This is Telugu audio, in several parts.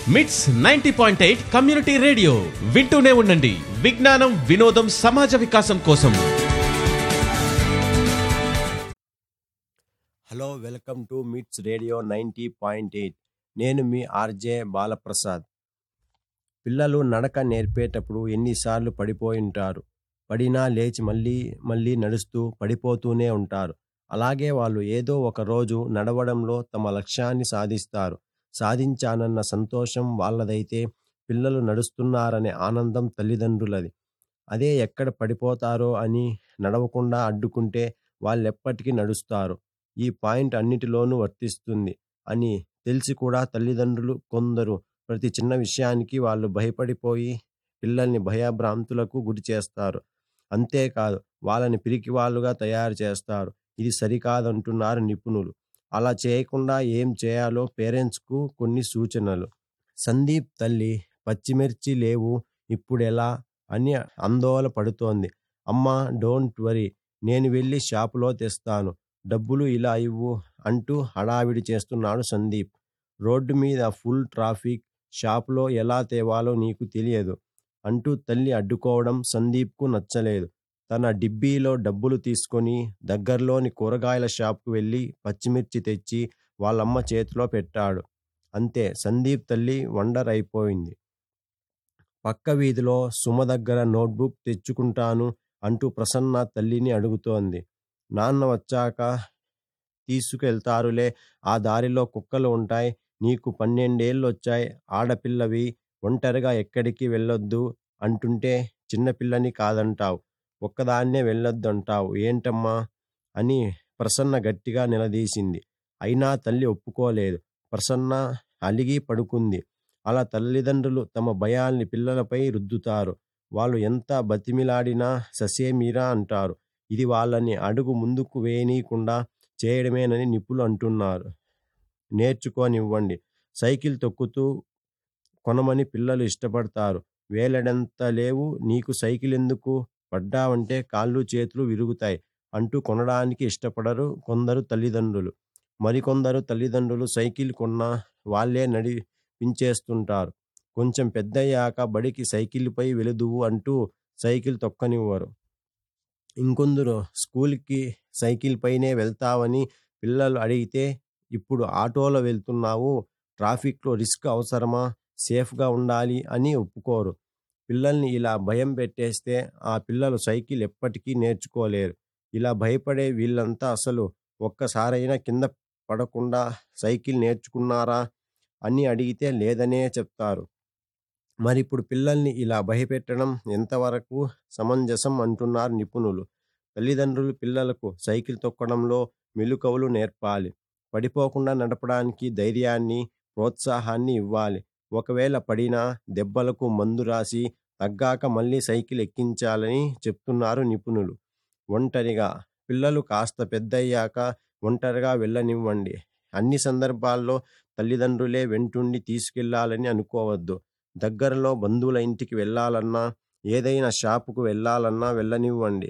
మిట్స్ ninety point eight community radio వింటూనే ఉండండి విజ్ఞానం వినోదం సమాజ వికాసం కోసం hello welcome to MITS radio ninety point eight నేను మీ ఆర్జే బాలప్రసాద్ పిల్లలు నడక నేర్పేటప్పుడు ఎన్నిసార్లు పడిపోయి ఉంటారు పడినా లేచి మళ్ళీ మళ్ళీ నడుస్తూ పడిపోతూనే ఉంటారు అలాగే వాళ్ళు ఏదో ఒక రోజు నడవడంలో తమ లక్ష్యాన్ని సాధిస్తారు సాధించానన్న సంతోషం వాళ్ళదైతే పిల్లలు నడుస్తున్నారనే ఆనందం తల్లిదండ్రులది అదే ఎక్కడ పడిపోతారో అని నడవకుండా అడ్డుకుంటే వాళ్ళెప్పటికీ నడుస్తారు ఈ పాయింట్ అన్నిటిలోనూ వర్తిస్తుంది అని తెలిసి కూడా తల్లిదండ్రులు కొందరు ప్రతి చిన్న విషయానికి వాళ్ళు భయపడిపోయి పిల్లల్ని భయభ్రాంతులకు గురి చేస్తారు అంతేకాదు వాళ్ళని పిరికి వాళ్ళుగా తయారు చేస్తారు ఇది సరికాదంటున్నారు నిపుణులు అలా చేయకుండా ఏం చేయాలో పేరెంట్స్కు కొన్ని సూచనలు సందీప్ తల్లి పచ్చిమిర్చి లేవు ఇప్పుడెలా అని ఆందోళన పడుతోంది అమ్మా డోంట్ వరీ నేను వెళ్ళి షాపులో తెస్తాను డబ్బులు ఇలా ఇవ్వు అంటూ హడావిడి చేస్తున్నాడు సందీప్ రోడ్డు మీద ఫుల్ ట్రాఫిక్ షాపులో ఎలా తేవాలో నీకు తెలియదు అంటూ తల్లి అడ్డుకోవడం సందీప్కు నచ్చలేదు తన డిబ్బీలో డబ్బులు తీసుకొని దగ్గరలోని కూరగాయల షాప్కు వెళ్ళి పచ్చిమిర్చి తెచ్చి వాళ్ళమ్మ చేతిలో పెట్టాడు అంతే సందీప్ తల్లి వండర్ అయిపోయింది పక్క వీధిలో సుమ దగ్గర నోట్బుక్ తెచ్చుకుంటాను అంటూ ప్రసన్న తల్లిని అడుగుతోంది నాన్న వచ్చాక తీసుకెళ్తారులే ఆ దారిలో కుక్కలు ఉంటాయి నీకు పన్నెండేళ్ళు వచ్చాయి ఆడపిల్లవి ఒంటరిగా ఎక్కడికి వెళ్ళొద్దు అంటుంటే చిన్నపిల్లని కాదంటావు ఒక్కదాన్నే వెళ్ళొద్దు అంటావు ఏంటమ్మా అని ప్రసన్న గట్టిగా నిలదీసింది అయినా తల్లి ఒప్పుకోలేదు ప్రసన్న అలిగి పడుకుంది అలా తల్లిదండ్రులు తమ భయాల్ని పిల్లలపై రుద్దుతారు వాళ్ళు ఎంత బతిమిలాడినా ససేమీరా అంటారు ఇది వాళ్ళని అడుగు ముందుకు వేయనీయకుండా చేయడమేనని నిపుణులు అంటున్నారు నేర్చుకోనివ్వండి సైకిల్ తొక్కుతూ కొనమని పిల్లలు ఇష్టపడతారు వేలడంత లేవు నీకు సైకిల్ ఎందుకు పడ్డావంటే కాళ్ళు చేతులు విరుగుతాయి అంటూ కొనడానికి ఇష్టపడరు కొందరు తల్లిదండ్రులు మరికొందరు తల్లిదండ్రులు సైకిల్ కొన్నా వాళ్ళే నడిపించేస్తుంటారు కొంచెం పెద్దయ్యాక బడికి సైకిల్పై వెలుదువు అంటూ సైకిల్ తొక్కనివ్వరు ఇంకొందరు స్కూల్కి సైకిల్ పైనే వెళ్తావని పిల్లలు అడిగితే ఇప్పుడు ఆటోలో వెళ్తున్నావు ట్రాఫిక్లో రిస్క్ అవసరమా సేఫ్గా ఉండాలి అని ఒప్పుకోరు పిల్లల్ని ఇలా భయం పెట్టేస్తే ఆ పిల్లలు సైకిల్ ఎప్పటికీ నేర్చుకోలేరు ఇలా భయపడే వీళ్ళంతా అసలు ఒక్కసారైనా కింద పడకుండా సైకిల్ నేర్చుకున్నారా అని అడిగితే లేదనే చెప్తారు మరి ఇప్పుడు పిల్లల్ని ఇలా భయపెట్టడం ఎంతవరకు సమంజసం అంటున్నారు నిపుణులు తల్లిదండ్రులు పిల్లలకు సైకిల్ తొక్కడంలో మెలుకవులు నేర్పాలి పడిపోకుండా నడపడానికి ధైర్యాన్ని ప్రోత్సాహాన్ని ఇవ్వాలి ఒకవేళ పడినా దెబ్బలకు మందు రాసి తగ్గాక మళ్ళీ సైకిల్ ఎక్కించాలని చెప్తున్నారు నిపుణులు ఒంటరిగా పిల్లలు కాస్త పెద్దయ్యాక ఒంటరిగా వెళ్ళనివ్వండి అన్ని సందర్భాల్లో తల్లిదండ్రులే వెంటుండి తీసుకెళ్లాలని అనుకోవద్దు దగ్గరలో బంధువుల ఇంటికి వెళ్ళాలన్నా ఏదైనా షాపుకు వెళ్ళాలన్నా వెళ్ళనివ్వండి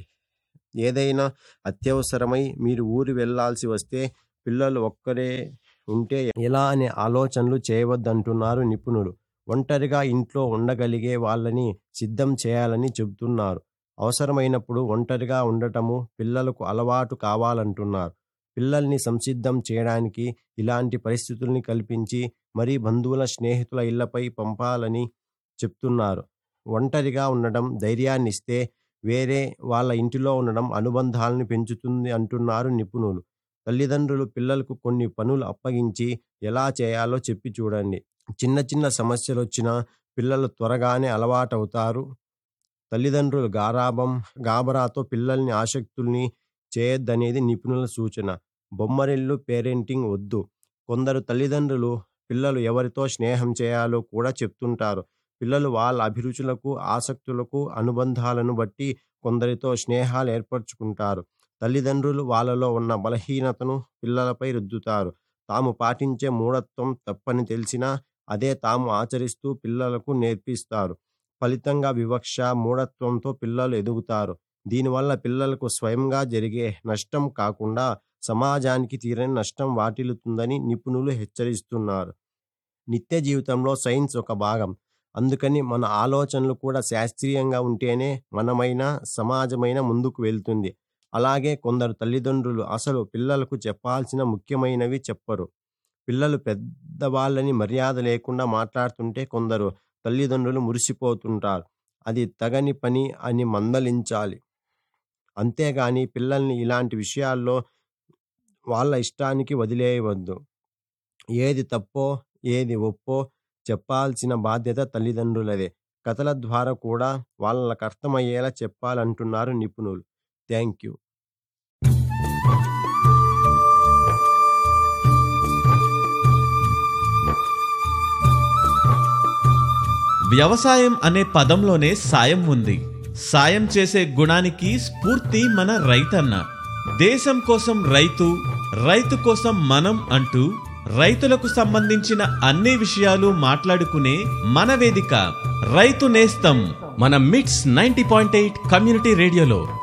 ఏదైనా అత్యవసరమై మీరు ఊరి వెళ్ళాల్సి వస్తే పిల్లలు ఒక్కరే ఉంటే ఎలా అనే ఆలోచనలు చేయవద్దంటున్నారు నిపుణులు ఒంటరిగా ఇంట్లో ఉండగలిగే వాళ్ళని సిద్ధం చేయాలని చెబుతున్నారు అవసరమైనప్పుడు ఒంటరిగా ఉండటము పిల్లలకు అలవాటు కావాలంటున్నారు పిల్లల్ని సంసిద్ధం చేయడానికి ఇలాంటి పరిస్థితుల్ని కల్పించి మరీ బంధువుల స్నేహితుల ఇళ్లపై పంపాలని చెప్తున్నారు ఒంటరిగా ఉండడం ధైర్యాన్ని ఇస్తే వేరే వాళ్ళ ఇంటిలో ఉండడం అనుబంధాలను పెంచుతుంది అంటున్నారు నిపుణులు తల్లిదండ్రులు పిల్లలకు కొన్ని పనులు అప్పగించి ఎలా చేయాలో చెప్పి చూడండి చిన్న చిన్న సమస్యలు వచ్చినా పిల్లలు త్వరగానే అలవాటవుతారు తల్లిదండ్రులు గారాబం గాబరాతో పిల్లల్ని ఆసక్తుల్ని చేయొద్దనేది నిపుణుల సూచన బొమ్మరిల్లు పేరెంటింగ్ వద్దు కొందరు తల్లిదండ్రులు పిల్లలు ఎవరితో స్నేహం చేయాలో కూడా చెప్తుంటారు పిల్లలు వాళ్ళ అభిరుచులకు ఆసక్తులకు అనుబంధాలను బట్టి కొందరితో స్నేహాలు ఏర్పరచుకుంటారు తల్లిదండ్రులు వాళ్ళలో ఉన్న బలహీనతను పిల్లలపై రుద్దుతారు తాము పాటించే మూఢత్వం తప్పని తెలిసినా అదే తాము ఆచరిస్తూ పిల్లలకు నేర్పిస్తారు ఫలితంగా వివక్ష మూఢత్వంతో పిల్లలు ఎదుగుతారు దీనివల్ల పిల్లలకు స్వయంగా జరిగే నష్టం కాకుండా సమాజానికి తీరని నష్టం వాటిల్లుతుందని నిపుణులు హెచ్చరిస్తున్నారు నిత్య జీవితంలో సైన్స్ ఒక భాగం అందుకని మన ఆలోచనలు కూడా శాస్త్రీయంగా ఉంటేనే మనమైన సమాజమైన ముందుకు వెళ్తుంది అలాగే కొందరు తల్లిదండ్రులు అసలు పిల్లలకు చెప్పాల్సిన ముఖ్యమైనవి చెప్పరు పిల్లలు పెద్దవాళ్ళని మర్యాద లేకుండా మాట్లాడుతుంటే కొందరు తల్లిదండ్రులు మురిసిపోతుంటారు అది తగని పని అని మందలించాలి అంతేగాని పిల్లల్ని ఇలాంటి విషయాల్లో వాళ్ళ ఇష్టానికి వదిలేయవద్దు ఏది తప్పో ఏది ఒప్పో చెప్పాల్సిన బాధ్యత తల్లిదండ్రులదే కథల ద్వారా కూడా వాళ్ళకు అర్థమయ్యేలా చెప్పాలంటున్నారు నిపుణులు థ్యాంక్ యూ వ్యవసాయం అనే పదంలోనే సాయం ఉంది సాయం చేసే గుణానికి స్ఫూర్తి మన రైతన్న దేశం కోసం రైతు రైతు కోసం మనం అంటూ రైతులకు సంబంధించిన అన్ని విషయాలు మాట్లాడుకునే మన వేదిక రైతు నేస్తం మన మిట్స్ నైంటీ పాయింట్ ఎయిట్ కమ్యూనిటీ రేడియోలో